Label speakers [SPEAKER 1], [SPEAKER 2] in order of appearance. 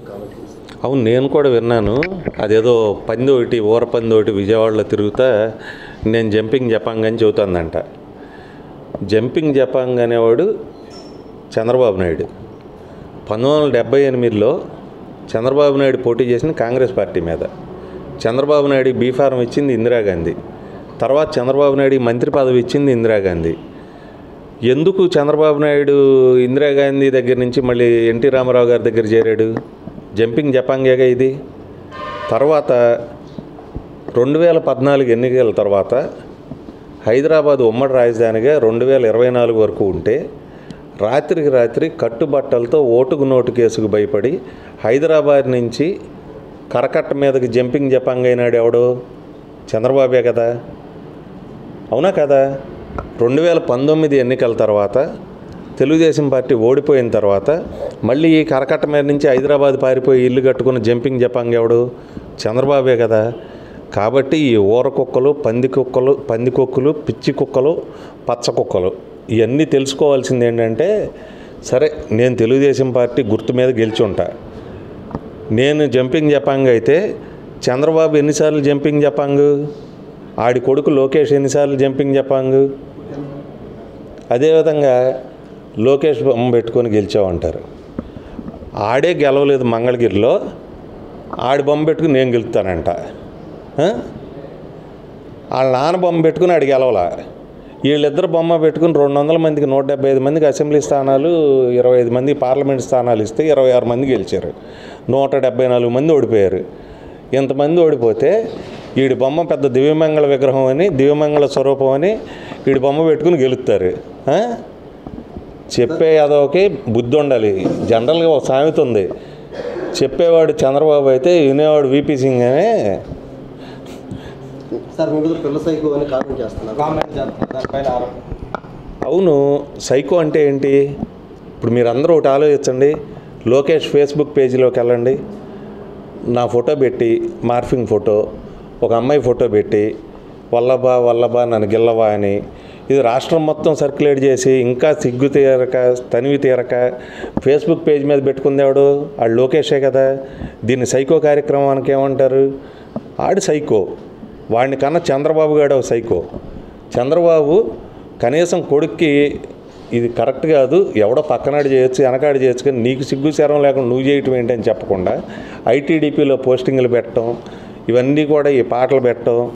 [SPEAKER 1] Comment చేశారు
[SPEAKER 2] అవును నేను కూడా విన్నాను అదేదో పంది ఒకటి ఊర పంది ఒకటి విజయవాడలో తిరుగుతా నేను జంపింగ్ జపాంగ్ అని చెబుతుందంట జంపింగ్ జపాంగ్ అనేవాడు చంద్రబాబు నాయుడు పంతొమ్మిది వందల డెబ్బై ఎనిమిదిలో చంద్రబాబు నాయుడు పోటీ చేసిన కాంగ్రెస్ పార్టీ మీద చంద్రబాబు నాయుడు బీఫారం ఇచ్చింది ఇందిరాగాంధీ తర్వాత చంద్రబాబు నాయుడు మంత్రి పదవి ఇచ్చింది ఇందిరాగాంధీ ఎందుకు చంద్రబాబు నాయుడు ఇందిరాగాంధీ దగ్గర నుంచి మళ్ళీ ఎన్టీ రామారావు గారి దగ్గర చేరాడు జంపింగ్ జపాంగేగా ఇది తర్వాత రెండు వేల పద్నాలుగు ఎన్నికల తర్వాత హైదరాబాద్ ఉమ్మడి రాజధానిగా రెండు వేల ఇరవై నాలుగు వరకు ఉంటే రాత్రికి రాత్రి కట్టుబట్టలతో ఓటుకు నోటు కేసుకు భయపడి హైదరాబాద్ నుంచి కరకట్ట మీదకి జంపింగ్ జపాంగ్ అయినాడు ఎవడు చంద్రబాబే కదా అవునా కదా రెండు వేల పంతొమ్మిది ఎన్నికల తర్వాత తెలుగుదేశం పార్టీ ఓడిపోయిన తర్వాత మళ్ళీ ఈ కరకట్ట మీద నుంచి హైదరాబాద్ పారిపోయి ఇల్లు కట్టుకున్న జంపింగ్ జపాంగ్ ఎవడు చంద్రబాబే కదా కాబట్టి ఈ ఊర కుక్కలు పంది కుక్కలు పంది కుక్కలు పిచ్చి కుక్కలు పచ్చ కుక్కలు ఇవన్నీ తెలుసుకోవాల్సింది ఏంటంటే సరే నేను తెలుగుదేశం పార్టీ గుర్తు మీద గెలిచి ఉంటా నేను జంపింగ్ జపాంగ్ అయితే చంద్రబాబు ఎన్నిసార్లు జంపింగ్ జపాంగ్ ఆడి కొడుకు లోకేష్ ఎన్నిసార్లు జంపింగ్ జపాంగ్ అదేవిధంగా లోకేష్ బొమ్మ పెట్టుకొని గెలిచామంటారు ఆడే గెలవలేదు మంగళగిరిలో ఆడి బొమ్మ పెట్టుకుని నేను గెలుస్తానంట ఆ? వాళ్ళ నాన్న బొమ్మ పెట్టుకుని ఆడి గెలవలా వీళ్ళిద్దరు బొమ్మ పెట్టుకుని రెండు వందల మందికి నూట డెబ్బై ఐదు మందికి అసెంబ్లీ స్థానాలు ఇరవై ఐదు మంది పార్లమెంట్ స్థానాలు ఇస్తే ఇరవై ఆరు మంది గెలిచారు నూట డెబ్బై నాలుగు మంది ఓడిపోయారు ఇంతమంది ఓడిపోతే వీడి బొమ్మ పెద్ద దివ్యమంగళ విగ్రహం అని దివ్యమంగళ స్వరూపం అని వీడి బొమ్మ పెట్టుకుని గెలుస్తారు ఆ? చెప్పే అదొకే బుద్ధి ఉండాలి జనరల్గా ఒక సామెత ఉంది చెప్పేవాడు చంద్రబాబు అయితే వినేవాడు వీపీ సింగ్ అనే
[SPEAKER 1] సార్ మీ మీద పిల్ల సైకో అని కామెంట్ చేస్తున్నారు
[SPEAKER 3] కామెంట్ చేస్తున్నారు దానిపైన ఆరోపణ
[SPEAKER 2] అవును సైకో అంటే ఏంటి ఇప్పుడు మీరు అందరూ ఒకటి ఆలోచించండి లోకేష్ ఫేస్బుక్ పేజీలోకి వెళ్ళండి నా ఫోటో పెట్టి మార్ఫింగ్ ఫోటో ఒక అమ్మాయి ఫోటో పెట్టి వల్లభా వల్లభా నన్ను గిల్లవా అని ఇది రాష్ట్రం మొత్తం సర్క్యులేట్ చేసి ఇంకా సిగ్గు తీరక తనివి తీరక ఫేస్బుక్ పేజ్ మీద పెట్టుకుందేవాడు ఆడు లోకేషే కదా దీన్ని సైకో కార్యక్రమానికి ఏమంటారు ఆడు సైకో వాడిని కన్నా చంద్రబాబు గాడు ఒక సైకో చంద్రబాబు కనీసం కొడుక్కి ఇది కరెక్ట్ కాదు ఎవడో పక్కనాడు చేయొచ్చు వెనకాడు చేయొచ్చు కానీ నీకు సిగ్గు శరం లేకుండా నువ్వు చేయటం ఏంటని చెప్పకుండా ఐటీడీపీలో పోస్టింగ్లు పెట్టడం ఇవన్నీ కూడా ఈ పాటలు పెట్టడం